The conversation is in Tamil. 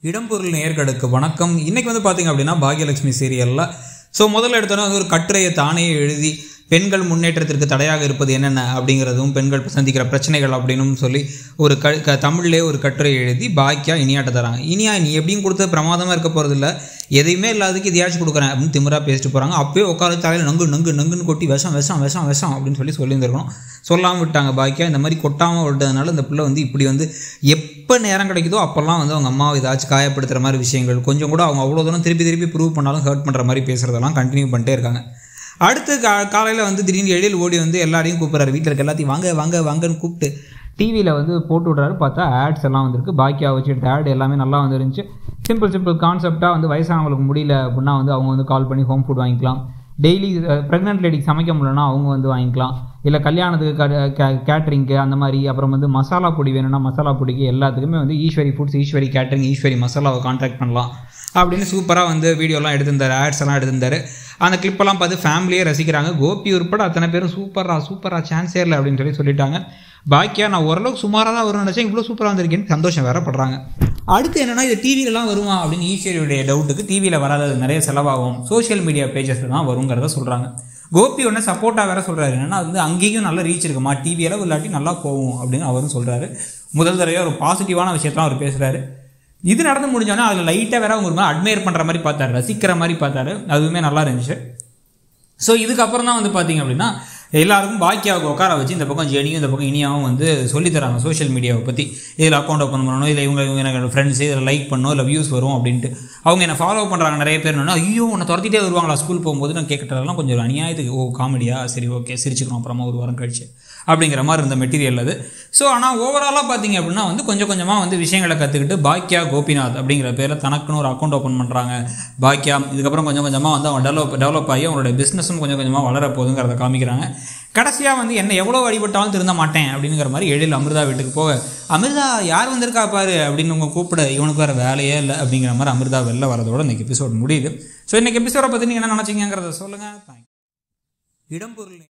இடம்பொருள் நேர்களுக்கு வணக்கம் இன்னைக்கு வந்து பார்த்தீங்க அப்படின்னா பாக்யலட்சுமி சீரியலில் ஸோ முதல்ல எடுத்தோன்னா வந்து ஒரு கட்டுரையை தானே எழுதி பெண்கள் முன்னேற்றத்திற்கு தடையாக இருப்பது என்னென்ன அப்படிங்கிறதும் பெண்கள் சந்திக்கிற பிரச்சனைகள் அப்படின்னு சொல்லி ஒரு க க தமிழ்லே ஒரு கட்டுரை எழுதி பாக்கியா இனியாட்ட தராங்க இனியா நீ எப்படியும் கொடுத்த பிரமாதமாக இருக்க போகிறதில்ல எதையுமே இல்லாததுக்கு இதையாச்சும் கொடுக்குறேன் அப்படின்னு திமிரா பேசிட்டு போகிறாங்க அப்பயே உட்கார தலையில் நங்கு நங்கு நங்குன்னு கொட்டி விஷம் விஷம் விஷம் விஷம் அப்படின்னு சொல்லி சொல்லியிருந்திருக்கணும் சொல்லாமல் விட்டாங்க பாக்கியா இந்த மாதிரி கொட்டாமல் விட்டதுனால இந்த பிள்ளை வந்து இப்படி வந்து எப்போ நேரம் கிடைக்குதோ அப்போல்லாம் வந்து அவங்க அம்மாவை ஏதாச்சும் காயப்படுத்துகிற மாதிரி விஷயங்கள் கொஞ்சம் கூட அவங்க அவ்வளோ தூரம் திருப்பி திருப்பி ப்ரூவ் பண்ணாலும் ஹர்ட் பண்ணுற மாதிரி பேசுகிறதெல்லாம் கண்டினியூ பண்ணிட்டே இருக்காங்க அடுத்து கா காலையில் வந்து திடீர்னு எழில் ஓடி வந்து எல்லாரையும் கூப்பிட்றாரு வீட்டில் இருக்க எல்லாத்தையும் வாங்க வாங்க வாங்கன்னு கூப்பிட்டு டிவியில் வந்து போட்டு விட்றாரு பார்த்தா ஆட்ஸ் எல்லாம் வந்திருக்கு பாக்கியா வச்சு எடுத்த ஆட் எல்லாமே நல்லா வந்துருந்துச்சு சிம்பிள் சிம்பிள் கான்செப்டாக வந்து வயசானவங்களுக்கு முடியல அப்படின்னா வந்து அவங்க வந்து கால் பண்ணி ஹோம் ஃபுட் வாங்கிக்கலாம் டெய்லி ப்ரெக்னென்ட் லேடிக்கு சமைக்க முடியலன்னா அவங்க வந்து வாங்கிக்கலாம் இல்லை கல்யாணத்துக்கு கேட்ரிங்க்கு அந்த மாதிரி அப்புறம் வந்து மசாலா பொடி வேணும்னா மசாலா பொடிக்கு எல்லாத்துக்குமே வந்து ஈஸ்வரி ஃபுட்ஸ் ஈஸ்வரி கேட்ரிங் ஈஸ்வரி மசாலாவை கான்டாக்ட் பண்ணலாம் அப்படின்னு சூப்பராக வந்து வீடியோலாம் எடுத்திருந்தார் ஆட்ஸ் எல்லாம் எடுத்திருந்தார் அந்த கிளிப்பெல்லாம் பார்த்து ஃபேமிலியே ரசிக்கிறாங்க கோபி உட்பட அத்தனை பேரும் சூப்பரா சூப்பரா சான்ஸே இல்லை அப்படின்னு சொல்லி சொல்லிட்டாங்க பாக்கியா நான் ஓரளவுக்கு சுமாராக தான் வரும்னு நினச்சேன் இவ்வளோ சூப்பராக வந்திருக்கேன்னு சந்தோஷம் வேற படுறாங்க அடுத்து என்னன்னா இது டிவிலலாம் வருமா அப்படின்னு ஈஸ்வரியுடைய டவுட்டுக்கு டிவியில் வராதது நிறைய செலவாகும் சோஷியல் மீடியா பேஜஸில் தான் வருங்கிறத சொல்கிறாங்க கோபி ஒன்று சப்போர்ட்டாக வேற சொல்கிறாரு என்னன்னா அது வந்து அங்கேயும் நல்ல ரீச் இருக்குமா டிவியில் இல்லாட்டி நல்லா போகும் அப்படின்னு அவரும் சொல்கிறாரு முதல் தடவையாக ஒரு பாசிட்டிவான விஷயத்தெல்லாம் அவர் பேசுகிறாரு இது நடந்து முடிஞ்சோன்னா அதில் லைட்டாக வேற அவங்க ஒரு மாதிரி அட்மையர் பண்ணுற மாதிரி பார்த்தாரு ரசிக்கிற மாதிரி பார்த்தாரு அதுவுமே நல்லா இருந்துச்சு ஸோ இதுக்கப்புறம் தான் வந்து பார்த்தீங்க அப்படின்னா எல்லாருக்கும் பாக்கியாவுக்கு உட்கார வச்சு இந்த பக்கம் ஜெனியும் இந்த பக்கம் இனியாவும் வந்து சொல்லித்தராங்க சோஷியல் மீடியாவை பற்றி இதில் அக்கௌண்ட் ஓப்பன் பண்ணணும் இல்லை இவங்க இவங்க எனக்கு ஃப்ரெண்ட்ஸ் இதில் லைக் பண்ணணும் இல்லை வியூஸ் வரும் அப்படின்ட்டு அவங்க என்னை ஃபாலோ பண்ணுறாங்க நிறைய பேர் என்னன்னா ஐயோ உன்னை துரத்திட்டே வருவாங்களா ஸ்கூல் போகும்போது நான் கேட்குறதெல்லாம் கொஞ்சம் அநியாயத்துக்கு ஓ காமெடியா சரி ஓகே சிரிச்சுக்கணும் அப்புறமா ஒரு வாரம் கழிச்சு அப்படிங்கிற மாதிரி இருந்த மெட்டீரியல் அது ஸோ ஆனால் ஓவராலாக பார்த்தீங்க அப்படின்னா வந்து கொஞ்சம் கொஞ்சமாக வந்து விஷயங்களை கற்றுக்கிட்டு பாக்கியா கோபிநாத் அப்படிங்கிற பேரில் தனக்குன்னு ஒரு அக்கௌண்ட் ஓப்பன் பண்ணுறாங்க பாக்கியா இதுக்கப்புறம் கொஞ்சம் கொஞ்சமாக வந்து அவங்க டெவலப் டெவலப் ஆகி அவங்களோட பிஸ்னஸும் கொஞ்சம் கொஞ்சமாக வளர போகுதுங்கிறத காமிக்கிறாங்க கடைசியாக வந்து என்ன எவ்வளோ வழிபட்டாலும் திருந்த மாட்டேன் அப்படிங்கிற மாதிரி எழில் அமிர்தா வீட்டுக்கு போக அமிர்தா யார் வந்திருக்கா பாரு அப்படின்னு உங்க கூப்பிட இவனுக்கு வேறு வேலையே இல்லை அப்படிங்கிற மாதிரி அமிர்தா வெளில வரதோட இன்னைக்கு எபிசோட் முடியுது ஸோ இன்னைக்கு எபிசோடை பற்றி நீங்கள் என்ன நினச்சிங்கிறத சொல்லுங்கள் தேங்க்யூ இடம்பொருள்